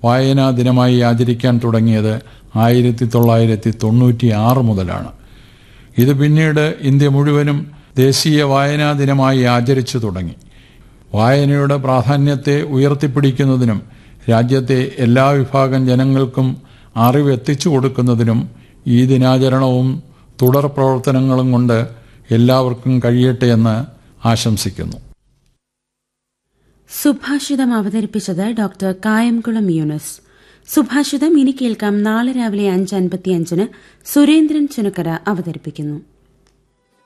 വായനാ ദിനമായി ആചരിക്കാൻ തുടങ്ങിയത് ആയിരത്തി തൊള്ളായിരത്തി തൊണ്ണൂറ്റി ആറ് മുതലാണ് ഇത് പിന്നീട് ഇന്ത്യ മുഴുവനും ദേശീയ വായനാ ദിനമായി ആചരിച്ചു തുടങ്ങി വായനയുടെ പ്രാധാന്യത്തെ ഉയർത്തിപ്പിടിക്കുന്നതിനും രാജ്യത്തെ എല്ലാ വിഭാഗം ജനങ്ങൾക്കും അറിവ് എത്തിച്ചു കൊടുക്കുന്നതിനും ഈ ദിനാചരണവും തുടർ പ്രവർത്തനങ്ങളും കൊണ്ട് എല്ലാവർക്കും കഴിയട്ടെ എന്ന് ആശംസിക്കുന്നു സുഭാഷിതം അവതരിപ്പിച്ചത് ഡോക്ടർ കായംകുളം യൂനസ് സുഭാഷിതം ഇനി കേൾക്കാം നാളെ രാവിലെ അഞ്ച് അൻപത്തിയഞ്ചിന് സുരേന്ദ്രൻ ചുനക്കര അവതരിപ്പിക്കുന്നു